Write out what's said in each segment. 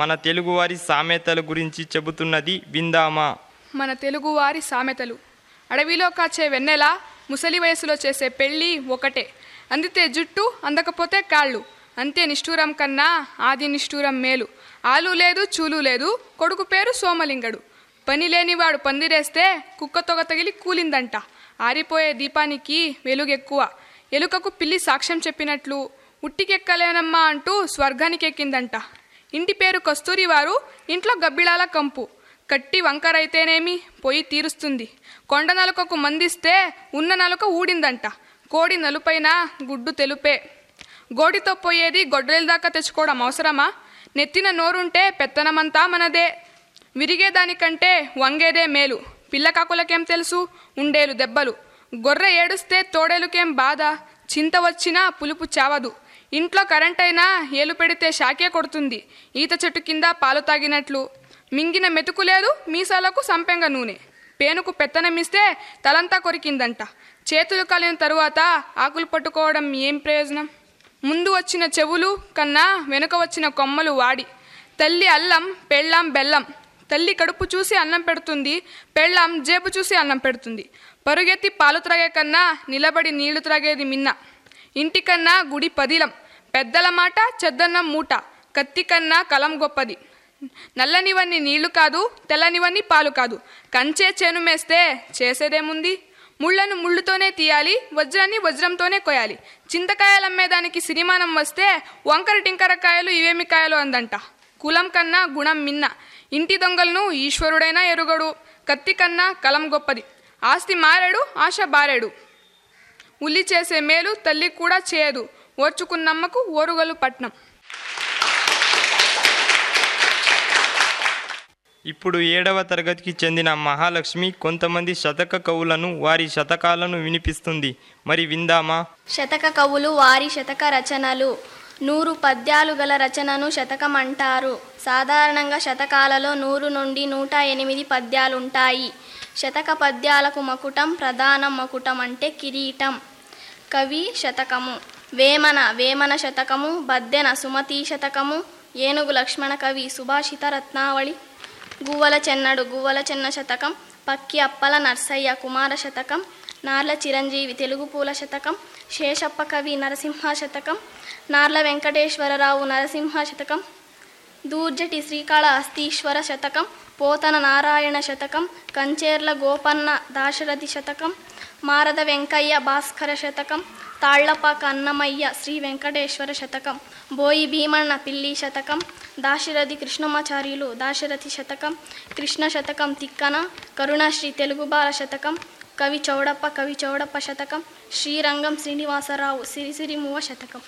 మన తెలుగువారి సామెతల గురించి చెబుతున్నది విందామా మన తెలుగువారి సామెతలు అడవిలో కాచే వెన్నెల ముసలి వయసులో చేసే పెళ్ళి ఒకటే అందితే జుట్టు అందకపోతే కాళ్ళు అంతే నిష్ఠూరం కన్నా ఆది నిష్ఠూరం మేలు ఆలు లేదు చూలు లేదు కొడుకు పేరు సోమలింగడు పని లేనివాడు పందిరేస్తే కుక్క తొగ తగిలి కూలిందంట ఆరిపోయే దీపానికి వెలుగెక్కువ ఎలుకకు పిల్లి సాక్ష్యం చెప్పినట్లు ఉట్టికెక్కలేనమ్మా అంటూ స్వర్గానికి ఎక్కిందంట ఇంటి పేరు కస్తూరి వారు ఇంట్లో గబ్బిళాల కంపు కట్టి వంకరైతేనేమి పొయ్యి తీరుస్తుంది కొండ నలుకకు మందిస్తే ఉన్న నలుక ఊడిందంట కోడి నలుపైన గుడ్డు తెలుపే గోడితో పోయేది గొడ్డలి దాకా తెచ్చుకోవడం అవసరమా నెత్తిన నోరుంటే పెత్తనమంతా మనదే విరిగేదానికంటే వంగేదే మేలు పిల్లకాకులకేం తెలుసు ఉండేలు దెబ్బలు గొర్రె ఏడుస్తే తోడేలుకేం బాధ చింత వచ్చినా పులుపు చావదు ఇంట్లో కరెంట్ అయినా ఏలు పెడితే షాకే కొడుతుంది ఈత చెట్టు కింద పాలు తాగినట్లు మింగిన మెతుకు లేదు మీసాలకు సంపెంగ నూనె పేనుకు పెత్తనమిస్తే తలంతా కొరికిందంట చేతులు కాలిన తరువాత ఆకులు పట్టుకోవడం ఏం ప్రయోజనం ముందు వచ్చిన చెవులు కన్నా వెనుక వచ్చిన కొమ్మలు వాడి తల్లి అల్లం పెళ్ళాం బెల్లం తల్లి కడుపు చూసి అన్నం పెడుతుంది పెళ్ళాం జేబు చూసి అన్నం పెడుతుంది పరుగెత్తి పాలు త్రాగే కన్నా నిలబడి నీళ్లు త్రాగేది మిన్న ఇంటికన్నా గుడి పదిలం పెద్దల మాట చెద్దన్నం మూట కత్తి కన్నా కలం గొప్పది నల్లనివన్నీ నీళ్లు కాదు తెల్లనివన్నీ పాలు కాదు కంచే చేను మేస్తే చేసేదేముంది ముళ్ళను ముళ్ళుతోనే తీయాలి వజ్రాన్ని వజ్రంతోనే కొయాలి చింతకాయలు అమ్మేదానికి సిరిమానం వస్తే వంకర టింకరకాయలు ఇవేమి కాయలు అందంట కులం కన్నా గుణం మిన్న ఇంటి దొంగలను ఈశ్వరుడైనా ఎరుగడు కత్తి కన్నా కలం గొప్పది ఆస్తి మారాడు ఆశ బారాడు ఉల్లి చేసే మేలు తల్లి కూడా చేయదు ఓర్చుకున్నమ్మకు ఓరుగలు పట్నం ఇప్పుడు ఏడవ తరగతికి చెందిన మహాలక్ష్మి కొంతమంది శతక కవులను వారి శతకాలను వినిపిస్తుంది మరి విందామా శతక కవులు వారి శతక రచనలు నూరు పద్యాలు గల రచనను శతకం అంటారు సాధారణంగా శతకాలలో నూరు నుండి నూట ఎనిమిది పద్యాలుంటాయి శతక పద్యాలకు మకుటం ప్రధాన మకుటం అంటే కిరీటం కవి శతకము వేమన వేమన శతకము బద్దెన సుమతి శతకము ఏనుగు లక్ష్మణ కవి సుభాషిత రత్నావళి గువ్వల చెన్నడు గువ్వల చెన్న శతకం పక్కి అప్పల నర్సయ్య కుమార శతకం నార్ల చిరంజీవి తెలుగు పూల శతకం శేషప్ప కవి నరసింహ శతకం నార్ల వెంకటేశ్వరరావు నరసింహ శతకం దూర్జటి శ్రీకాళహస్తీశ్వర శతకం పోతన నారాయణ శతకం కంచేర్ల గోపన్న దాశరథి శతకం మారద వెంకయ్య భాస్కర శతకం తాళ్లపాక అన్నమయ్య శ్రీ వెంకటేశ్వర శతకం బోయి భీమన్న పిల్లి శతకం దాశరథి కృష్ణమాచార్యులు దాశరథి శతకం కృష్ణ శతకం తిక్కన కరుణశ్రీ తెలుగు బాల శతకం కవి చౌడప్ప కవి చౌడప్ప శతకం శ్రీరంగం శ్రీనివాసరావు సిరిసిరిమువ శతకం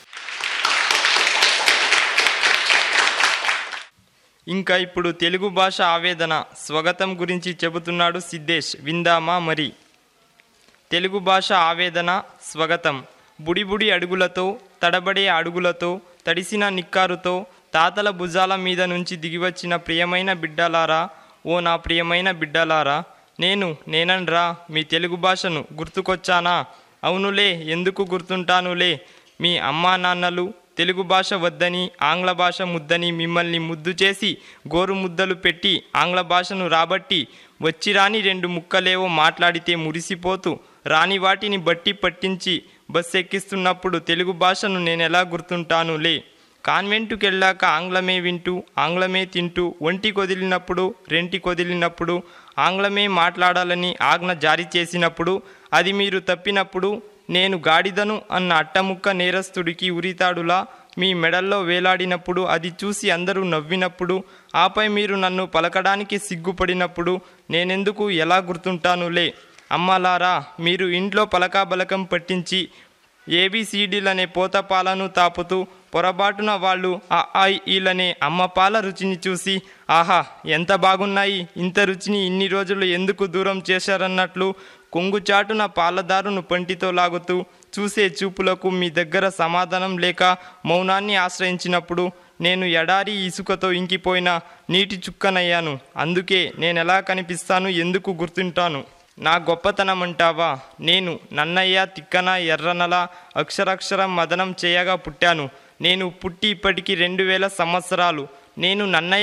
ఇంకా ఇప్పుడు తెలుగు భాష ఆవేదన స్వగతం గురించి చెబుతున్నాడు సిద్ధేష్ విందామా మరి తెలుగు భాష ఆవేదన స్వగతం బుడిబుడి అడుగులతో తడబడే అడుగులతో తడిసిన నిక్కారుతో తాతల భుజాల మీద నుంచి దిగివచ్చిన ప్రియమైన బిడ్డలారా ఓ నా ప్రియమైన బిడ్డలారా నేను నేనన్రా మీ తెలుగు భాషను గుర్తుకొచ్చానా అవునులే ఎందుకు గుర్తుంటానులే మీ అమ్మా నాన్నలు తెలుగు భాష వద్దని ఆంగ్ల భాష ముద్దని మిమ్మల్ని ముద్దు చేసి గోరు ముద్దలు పెట్టి ఆంగ్ల భాషను రాబట్టి వచ్చి రాని రెండు ముక్కలేవో మాట్లాడితే మురిసిపోతూ రాని వాటిని బట్టి పట్టించి బస్సు ఎక్కిస్తున్నప్పుడు తెలుగు భాషను నేనెలా గుర్తుంటానులే కాన్వెంటుకి వెళ్ళాక ఆంగ్లమే వింటూ ఆంగ్లమే తింటూ ఒంటి కొదిలినప్పుడు రెంటి కొదిలినప్పుడు ఆంగ్లమే మాట్లాడాలని ఆజ్ఞ జారీ చేసినప్పుడు అది మీరు తప్పినప్పుడు నేను గాడిదను అన్న అట్టముక్క నేరస్తుడికి ఉరితాడులా మీ మెడల్లో వేలాడినప్పుడు అది చూసి అందరూ నవ్వినప్పుడు ఆపై మీరు నన్ను పలకడానికి సిగ్గుపడినప్పుడు నేనెందుకు ఎలా గుర్తుంటానులే అమ్మలారా మీరు ఇంట్లో పలకాబలకం పట్టించి ఏబిసిడీలనే పోతపాలను తాపుతూ పొరపాటున వాళ్ళు ఆ ఐ ఈలనే అమ్మ పాల రుచిని చూసి ఆహా ఎంత బాగున్నాయి ఇంత రుచిని ఇన్ని రోజులు ఎందుకు దూరం చేశారన్నట్లు కొంగుచాటున పాలదారును పంటితో లాగుతూ చూసే చూపులకు మీ దగ్గర సమాధానం లేక మౌనాన్ని ఆశ్రయించినప్పుడు నేను ఎడారి ఇసుకతో ఇంకిపోయిన నీటి చుక్కనయ్యాను అందుకే నేనెలా కనిపిస్తాను ఎందుకు గుర్తుంటాను నా గొప్పతనం అంటావా నేను నన్నయ్య తిక్కన ఎర్రనల అక్షరక్షరం మదనం చేయగా పుట్టాను నేను పుట్టి ఇప్పటికి రెండు వేల సంవత్సరాలు నేను నన్నయ్య